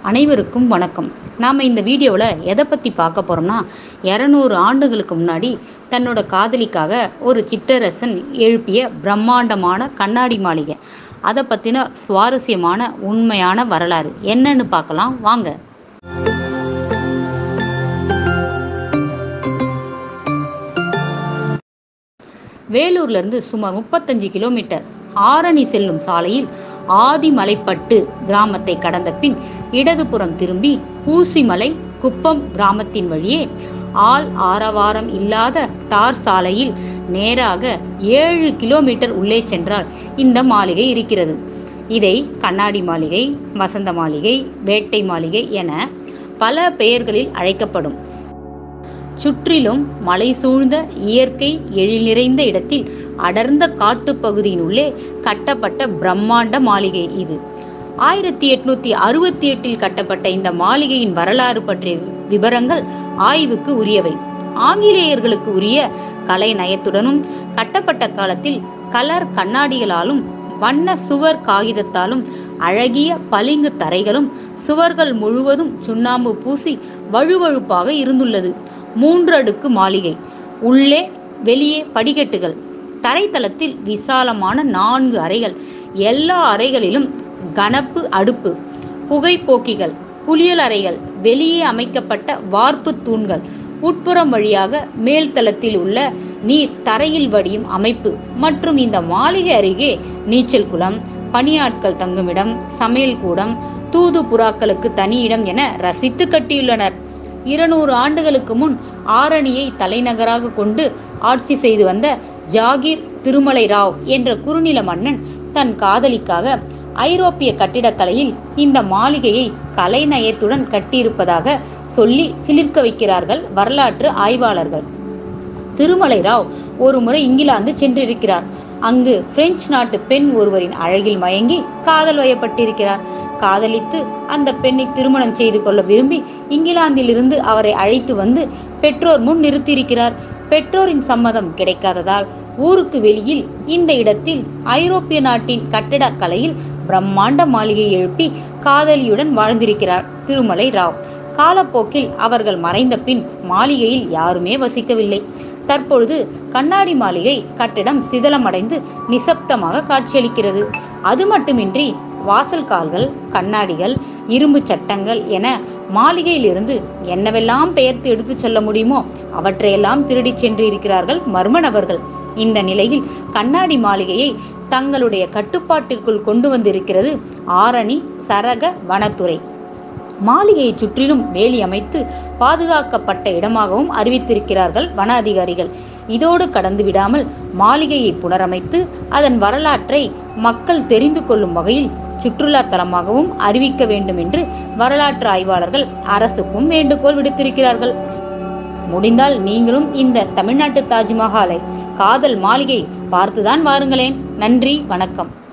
அனைவருக்கும் வணக்கம் நாம் இந்த வீடியோவில் எதை பற்றி பார்க்க போகிறோம்னா இரநூறு ஆண்டுகளுக்கு முன்னாடி தன்னோட காதலிக்காக ஒரு சிற்றரசன் எழுப்பிய பிரம்மாண்டமான கண்ணாடி மாளிகை அதை பற்றின சுவாரஸ்யமான உண்மையான வரலாறு என்னன்னு பார்க்கலாம் வாங்க வேலூர்லேருந்து சுமார் முப்பத்தஞ்சு கிலோமீட்டர் ஆரணி செல்லும் சாலையில் ஆதிமலைப்பட்டு கிராமத்தை கடந்த பின் இடதுபுறம் திரும்பி ஊசிமலை குப்பம் கிராமத்தின் வழியே ஆள் ஆரவாரம் இல்லாத தார் சாலையில் நேராக ஏழு கிலோமீட்டர் உள்ளே சென்றால் இந்த மாளிகை இருக்கிறது இதை கண்ணாடி மாளிகை வசந்த மாளிகை வேட்டை மாளிகை என பல பெயர்களில் அழைக்கப்படும் சுற்றிலும் மலை சூழ்ந்த இயற்கை எழில் நிறைந்த இடத்தில் அடர்ந்த காட்டுப்பகுதியினுள்ளே கட்டப்பட்ட பிரம்மாண்ட மாளிகை இது ஆயிரத்தி எட்நூத்தி அறுபத்தி எட்டில் கட்டப்பட்ட இந்த மாளிகையின் வரலாறு பற்றிய விவரங்கள் ஆய்வுக்கு உரியவை ஆங்கிலேயர்களுக்கு உரிய கலை நயத்துடனும் கட்டப்பட்ட காலத்தில் கலர் கண்ணாடிகளாலும் வண்ண சுவர் காகிதத்தாலும் அழகிய பளிங்கு தரைகளும் சுவர்கள் முழுவதும் சுண்ணாம்பு பூசி வழுவழுப்பாக இருந்துள்ளது மூன்று அடுக்கு மாளிகை உள்ளே வெளியே படிக்கட்டுகள் தரைத்தளத்தில் விசாலமான நான்கு அறைகள் எல்லா அறைகளிலும் கனப்பு அடுப்பு புகைப்போக்கிகள் குளியல் அறைகள் வெளியே அமைக்கப்பட்ட வார்ப்பு தூண்கள் உட்புறம் வழியாக மேல்தளத்தில் உள்ள நீர் தரையில் வடியும் அமைப்பு மற்றும் இந்த மாளிகை அருகே நீச்சல் குளம் பணியாட்கள் தங்குமிடம் சமையல் கூடம் தூது புறாக்களுக்கு தனி இடம் என ரசித்து கட்டியுள்ளனர் இருநூறு ஆண்டுகளுக்கு முன் ஆரணியை தலைநகராக கொண்டு ஆட்சி செய்து வந்த ஜாகீர் திருமலை ராவ் என்ற குறுநில மன்னன் தன் காதலிக்காக ஐரோப்பிய கட்டிடக்கலையில் இந்த மாளிகையை கலைநயத்துடன் கட்டியிருப்பதாக சொல்லி சிலிர்க்க வைக்கிறார்கள் வரலாற்று ஆய்வாளர்கள் திருமலை ராவ் ஒரு முறை இங்கிலாந்து சென்றிருக்கிறார் அங்கு பிரெஞ்சு நாட்டு பெண் ஒருவரின் அழகில் மயங்கி காதல் வயப்பட்டிருக்கிறார் காதலித்து அந்த பெண்ணை திருமணம் செய்து கொள்ள விரும்பி இங்கிலாந்திலிருந்து அவரை அழைத்து வந்து பெற்றோர் முன் நிறுத்தியிருக்கிறார் பெற்றோரின் சம்மதம் கிடைக்காததால் ஊருக்கு வெளியில் இந்த இடத்தில் ஐரோப்பிய நாட்டின் கட்டிடக்கலையில் பிரம்மாண்ட மாளிகை எழுப்பி காதலியுடன் வாழ்ந்திருக்கிறார் திருமலை ராவ் காலப்போக்கில் அவர்கள் மறைந்த பின் மாளிகையில் யாருமே வசிக்கவில்லை தற்பொழுது கண்ணாடி மாளிகை கட்டிடம் சிதலமடைந்து நிசப்தமாக காட்சியளிக்கிறது அது மட்டுமின்றி வாசல் கால்கள் கண்ணாடிகள் இரும்பு சட்டங்கள் என மாளிகையிலிருந்து என்னவெல்லாம் பெயர்த்து எடுத்துச் செல்ல முடியுமோ அவற்றையெல்லாம் திருடிச் சென்று இருக்கிறார்கள் மர்ம நபர்கள் இந்த நிலையில் கண்ணாடி மாளிகையை தங்களுடைய கட்டுப்பாட்டிற்குள் கொண்டு வந்திருக்கிறது ஆரணி சரக வனத்துறை மாளிகையை சுற்றிலும் வேலி அமைத்து பாதுகாக்கப்பட்ட இடமாகவும் அறிவித்திருக்கிறார்கள் வன அதிகாரிகள் இதோடு கடந்து விடாமல் மாளிகையை புனரமைத்து அதன் வரலாற்றை மக்கள் தெரிந்து கொள்ளும் வகையில் சுற்றுலா தலமாகவும் அறிவிக்க வேண்டும் என்று வரலாற்று ஆய்வாளர்கள் அரசுக்கும் வேண்டுகோள் விடுத்திருக்கிறார்கள் முடிந்தால் நீங்களும் இந்த தமிழ்நாட்டு தாஜ்மஹாலை காதல் மாளிகை பார்த்துதான் வாருங்களேன் நன்றி வணக்கம்